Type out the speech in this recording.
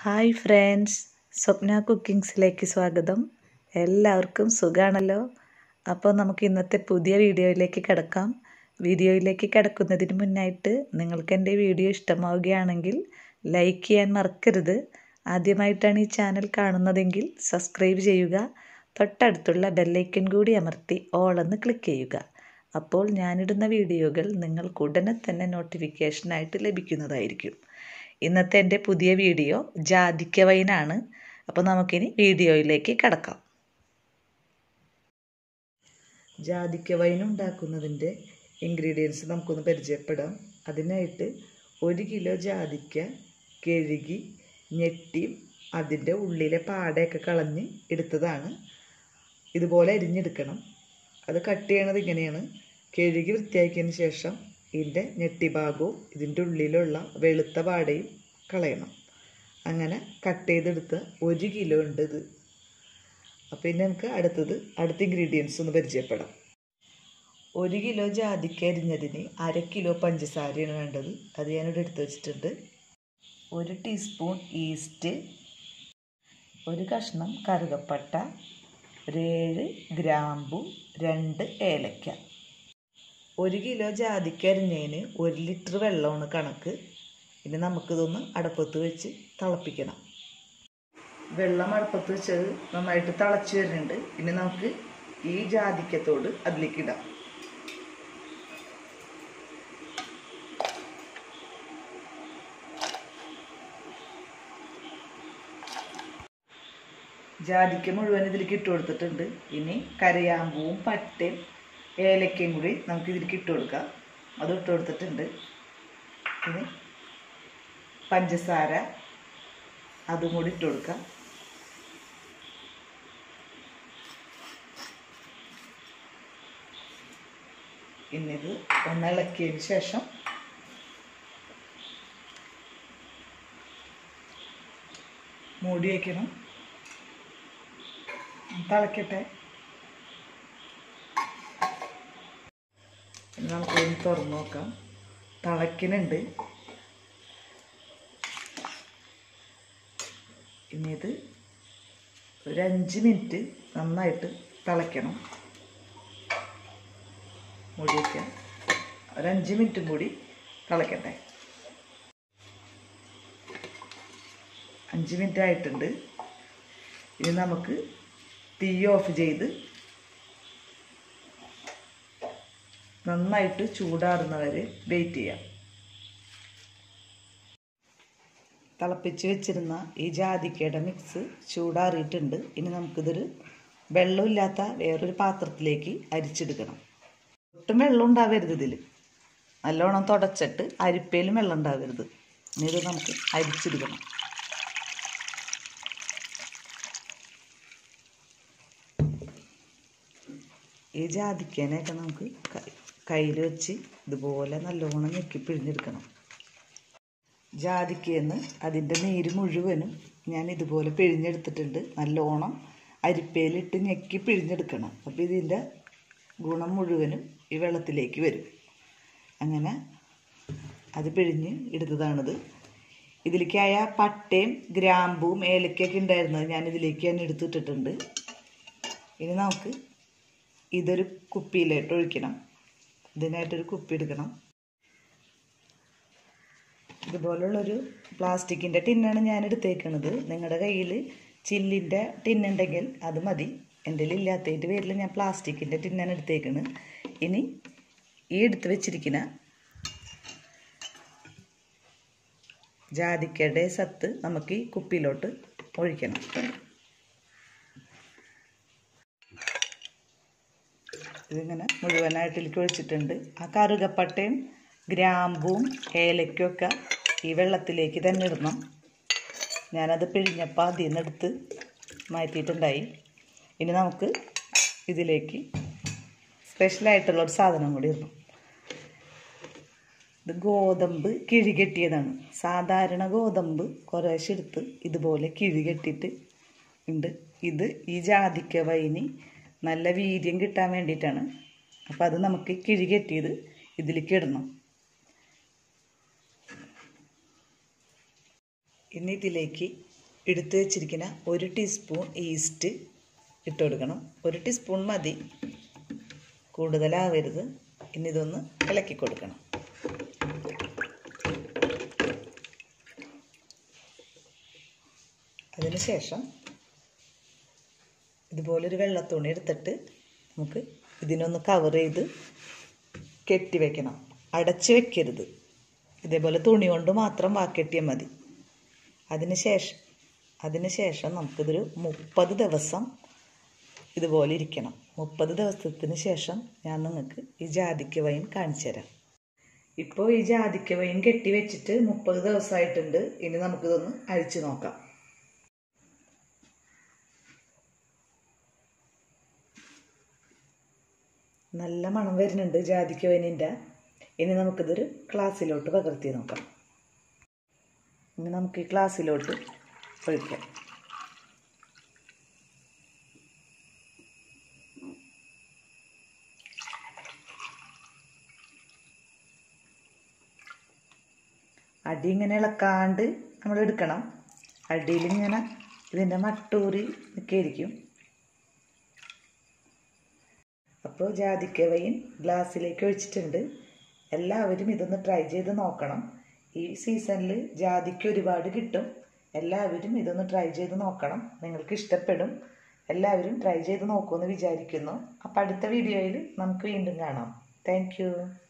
hi friends സ്വപ്ന കുക്കിങ്സിലേക്ക് സ്വാഗതം എല്ലാവർക്കും സുഖമാണല്ലോ അപ്പോൾ നമുക്ക് ഇന്നത്തെ പുതിയ വീഡിയോയിലേക്ക് കിടക്കാം വീഡിയോയിലേക്ക് കിടക്കുന്നതിന് മുന്നായിട്ട് നിങ്ങൾക്ക് എൻ്റെ വീഡിയോ ഇഷ്ടമാവുകയാണെങ്കിൽ ലൈക്ക് ചെയ്യാൻ മറക്കരുത് ആദ്യമായിട്ടാണ് ഈ ചാനൽ കാണുന്നതെങ്കിൽ സബ്സ്ക്രൈബ് ചെയ്യുക തൊട്ടടുത്തുള്ള ബെല്ലൈക്കൻ കൂടി അമർത്തി ഓൾ എന്ന് ക്ലിക്ക് ചെയ്യുക അപ്പോൾ ഞാനിടുന്ന വീഡിയോകൾ നിങ്ങൾക്ക് ഉടനെ തന്നെ നോട്ടിഫിക്കേഷനായിട്ട് ലഭിക്കുന്നതായിരിക്കും ഇന്നത്തെ എൻ്റെ പുതിയ വീഡിയോ ജാതിക്ക വൈനാണ് അപ്പോൾ നമുക്കിനി വീഡിയോയിലേക്ക് കിടക്കാം ജാതിക്ക വൈൻ ഉണ്ടാക്കുന്നതിൻ്റെ ഇൻഗ്രീഡിയൻസ് നമുക്കൊന്ന് പരിചയപ്പെടാം അതിനായിട്ട് ഒരു കിലോ ജാതിക്ക കഴുകി ഞെട്ടി അതിൻ്റെ ഉള്ളിലെ പാടയൊക്കെ കളഞ്ഞ് എടുത്തതാണ് ഇതുപോലെ അരിഞ്ഞെടുക്കണം അത് കട്ട് ചെയ്യണത് ഇങ്ങനെയാണ് കഴുകി വൃത്തിയാക്കിയതിന് ശേഷം ഇതിൻ്റെ ഞെട്ടിഭാഗവും ഇതിൻ്റെ ഉള്ളിലുള്ള വെളുത്ത പാടയും കളയണം അങ്ങനെ കട്ട് ചെയ്തെടുത്ത ഒരു കിലോ ഉണ്ട് ഇത് അപ്പോൾ ഇനി നമുക്ക് അടുത്തത് അടുത്ത ഇൻഗ്രീഡിയൻസ് ഒന്ന് പരിചയപ്പെടാം ഒരു കിലോ ജാതിക്ക അരിഞ്ഞതിന് അര കിലോ പഞ്ചസാരയാണ് വേണ്ടത് അത് ഞാനിവിടെ എടുത്ത് വെച്ചിട്ടുണ്ട് ഒരു ടീസ്പൂൺ ഈസ്റ്റ് ഒരു കഷ്ണം കറുകപ്പട്ട ഒരു ഏഴ് ഗ്രാമ്പു രണ്ട് ഏലക്ക ഒരു കിലോ ജാതിക്ക അരിഞ്ഞതിന് ഒരു ലിറ്റർ വെള്ളമാണ് കണക്ക് ഇനി നമുക്കിതൊന്ന് അടപ്പത്ത് വെച്ച് തിളപ്പിക്കണം വെള്ളം അടുപ്പത്ത് വെച്ചത് നന്നായിട്ട് തിളച്ച് വരുന്നുണ്ട് ഇനി നമുക്ക് ഈ ജാതിക്കത്തോട് അതിലേക്ക് ഇടാം ജാതിക്ക മുഴുവൻ ഇതിലേക്ക് ഇട്ട് കൊടുത്തിട്ടുണ്ട് ഇനി കരയാമ്പൂവും പട്ടയും ഏലക്കയും കൂടി നമുക്ക് ഇതിലേക്ക് ഇട്ട് കൊടുക്കാം അത് ഇട്ട് കൊടുത്തിട്ടുണ്ട് ഇനി പഞ്ചസാര അതും കൂടി ഇട്ട് കൊടുക്കാം ഇന്നിത് ഒന്ന് ഇളക്കിയതിന് ശേഷം മൂടി വയ്ക്കണം തിളക്കട്ടെ ഇനി നമുക്കൊന്ന് തുറന്നു നോക്കാം തിളയ്ക്കുന്നുണ്ട് ഇനി ഇത് ഒരു അഞ്ച് മിനിറ്റ് നന്നായിട്ട് തിളയ്ക്കണം മൂടി വയ്ക്കാം ഒരു അഞ്ച് മിനിറ്റും കൂടി തിളയ്ക്കട്ടെ അഞ്ച് മിനിറ്റ് ആയിട്ടുണ്ട് ഇനി നമുക്ക് തീ ഓഫ് ചെയ്ത് നന്നായിട്ട് ചൂടാറുന്നവരെ വെയിറ്റ് ചെയ്യാം തിളപ്പിച്ച് വെച്ചിരുന്ന ഈ ജാതിക്കയുടെ മിക്സ് ചൂടാറിയിട്ടുണ്ട് ഇനി നമുക്കിതൊരു വെള്ളമില്ലാത്ത വേറൊരു പാത്രത്തിലേക്ക് അരിച്ചെടുക്കണം ഒട്ടും വെള്ളം ഉണ്ടാവരുത് ഇതിൽ നല്ലോണം തുടച്ചിട്ട് അരിപ്പയിലും വെള്ളം ഉണ്ടാവരുത് ഇനി ഇത് നമുക്ക് അരിച്ചെടുക്കണം ഈ ജാതിക്കേനെയൊക്കെ നമുക്ക് കയ്യിൽ വെച്ച് ഇതുപോലെ നല്ലോണം ഞെക്കി പിഴിഞ്ഞെടുക്കണം ജാതിക്കേന്ന് അതിൻ്റെ നീര് മുഴുവനും ഞാൻ ഇതുപോലെ പിഴിഞ്ഞെടുത്തിട്ടുണ്ട് നല്ലോണം അരിപ്പയിലിട്ട് ഞെക്കി പിഴിഞ്ഞെടുക്കണം അപ്പോൾ ഇതിൻ്റെ ഗുണം മുഴുവനും ഈ വെള്ളത്തിലേക്ക് വരും അങ്ങനെ അത് പിഴിഞ്ഞ് എടുത്തതാണിത് ഇതിലേക്കായ പട്ടയും ഗ്രാമ്പും ഏലക്കൊക്കെ ഉണ്ടായിരുന്നത് ഞാൻ ഇതിലേക്ക് തന്നെ എടുത്തിട്ടിട്ടുണ്ട് ഇനി നമുക്ക് ഇതൊരു കുപ്പിയിലായിട്ട് ഒഴിക്കണം ഇതിനായിട്ടൊരു കുപ്പി എടുക്കണം ഇതുപോലുള്ളൊരു പ്ലാസ്റ്റിക്കിൻ്റെ ടിന്നാണ് ഞാൻ എടുത്തേക്കണത് നിങ്ങളുടെ കയ്യിൽ ചില്ലിൻ്റെ ടിന്നുണ്ടെങ്കിൽ അത് മതി എൻ്റെ ഇല്ലാത്തതിൻ്റെ പേരിൽ ഞാൻ പ്ലാസ്റ്റിക്കിൻ്റെ ടിന്നാണ് എടുത്തേക്കണത് ഇനി ഈ എടുത്ത് വെച്ചിരിക്കുന്ന ജാതിക്കയുടെ സത്ത് നമുക്ക് ഈ കുപ്പിയിലോട്ട് ഒഴിക്കണം ഇതിങ്ങനെ മുഴുവനായിട്ട് ഇതിലേക്ക് ഒഴിച്ചിട്ടുണ്ട് ആ കറുകപ്പട്ടയും ഗ്രാമ്പും ഏലക്കൊക്കെ ഈ വെള്ളത്തിലേക്ക് തന്നെ ഇടണം ഞാനത് പിഴിഞ്ഞപ്പോൾ അതിൽ നിന്ന് എടുത്ത് മാറ്റിയിട്ടുണ്ടായി ഇനി നമുക്ക് ഇതിലേക്ക് സ്പെഷ്യലായിട്ടുള്ള ഒരു സാധനം കൂടി ഇടണം ഇത് ഗോതമ്പ് കിഴി കെട്ടിയതാണ് സാധാരണ ഗോതമ്പ് കുറേശ്ശെ എടുത്ത് ഇതുപോലെ കിഴി കെട്ടിയിട്ട് ഉണ്ട് ഇത് ഈ ജാതിക്ക വൈന് നല്ല വീര്യം കിട്ടാൻ വേണ്ടിയിട്ടാണ് അപ്പോൾ അത് നമുക്ക് കിഴി കെട്ടിയത് ഇതിലേക്ക് ഇടണം ഇനി ഇതിലേക്ക് എടുത്ത് വെച്ചിരിക്കുന്ന ഒരു ടീസ്പൂൺ ഈസ്റ്റ് ഇട്ട് കൊടുക്കണം ഒരു ടീസ്പൂൺ മതി കൂടുതലാവരുത് ഇനി ഇതൊന്ന് ഇളക്കി കൊടുക്കണം അതിനുശേഷം ഇതുപോലൊരു വെള്ളത്തുണി എടുത്തിട്ട് നമുക്ക് ഇതിനൊന്ന് കവർ ചെയ്ത് കെട്ടി വെക്കണം അടച്ച് വെക്കരുത് ഇതേപോലെ തുണി കൊണ്ട് മാത്രം വാക്കെട്ടിയാൽ മതി അതിന് ശേഷം അതിന് ശേഷം നമുക്കിതൊരു മുപ്പത് ദിവസം ഇതുപോലെ ഇരിക്കണം മുപ്പത് ദിവസത്തിന് ശേഷം ഞാൻ നിങ്ങൾക്ക് ഈ ജാതിക്ക വൈൻ കാണിച്ചു തരാം ഇപ്പോൾ ഈ ജാതിക്ക വൈൻ കെട്ടി വെച്ചിട്ട് മുപ്പത് ദിവസമായിട്ടുണ്ട് ഇനി നമുക്കിതൊന്ന് അഴിച്ചു നോക്കാം നല്ല മണം വരുന്നുണ്ട് ജാതിക്ക വൈനിൻ്റെ ഇനി നമുക്കിതൊരു ക്ലാസ്സിലോട്ട് പകർത്തി നോക്കാം ഇനി നമുക്ക് ഈ ക്ലാസ്സിലോട്ട് ഒഴിക്കാം അടി ഇങ്ങനെ ഇളക്കാണ്ട് നമ്മൾ എടുക്കണം അടിയിൽ ഇങ്ങനെ ഇതിൻ്റെ മട്ടൂരി നിൽക്കായിരിക്കും അപ്പോൾ ജാതിക്ക വൈൻ ഗ്ലാസ്സിലേക്ക് ഒഴിച്ചിട്ടുണ്ട് എല്ലാവരും ഇതൊന്ന് ട്രൈ ചെയ്ത് നോക്കണം ഈ സീസണിൽ ജാതിക്ക ഒരുപാട് കിട്ടും എല്ലാവരും ഇതൊന്ന് ട്രൈ ചെയ്ത് നോക്കണം നിങ്ങൾക്ക് ഇഷ്ടപ്പെടും എല്ലാവരും ട്രൈ ചെയ്ത് നോക്കുമെന്ന് വിചാരിക്കുന്നു അപ്പോൾ അടുത്ത വീഡിയോയിൽ നമുക്ക് വീണ്ടും കാണാം താങ്ക്